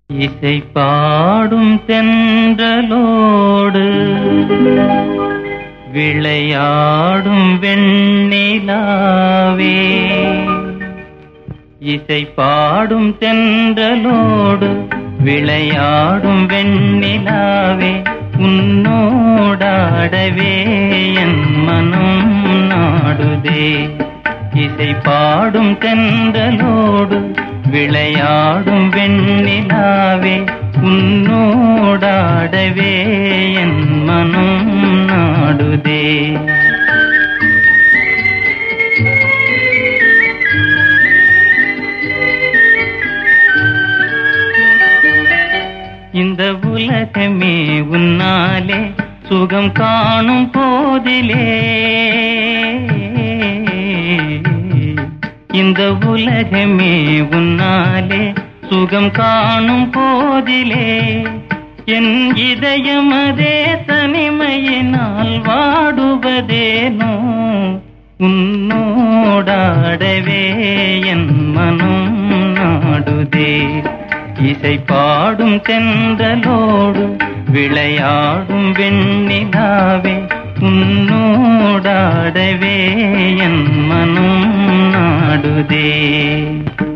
இசை பாடும் தென்றலோடு விளையாடும் வெண்ணிலாவே இசை பாடும் தென்றலோடு விளையாடும் வெண்ணிலாவே உன்னோடாடவே என் மனம் நாடுதே இசை பாடும் தென்றலோடு விளையாடும் வெண்ணிலாவே உன்னோடாடவே என் மனம் நாடுதே இந்த உலகமே உன்னாலே சுகம் காணும் போதிலே இந்த உலகமே உன்னாலே சுகம் காணும் போதிலே என் இதயம் அதே தனிமையினால் வாடுவதேனோ உன்னோடாடவே என் மனம் நாடுதே இசை பாடும் தென்றலோடு விளையாடும் வெண்ணிலாவே உன்னோடாடவே என் மனம் நாடுதே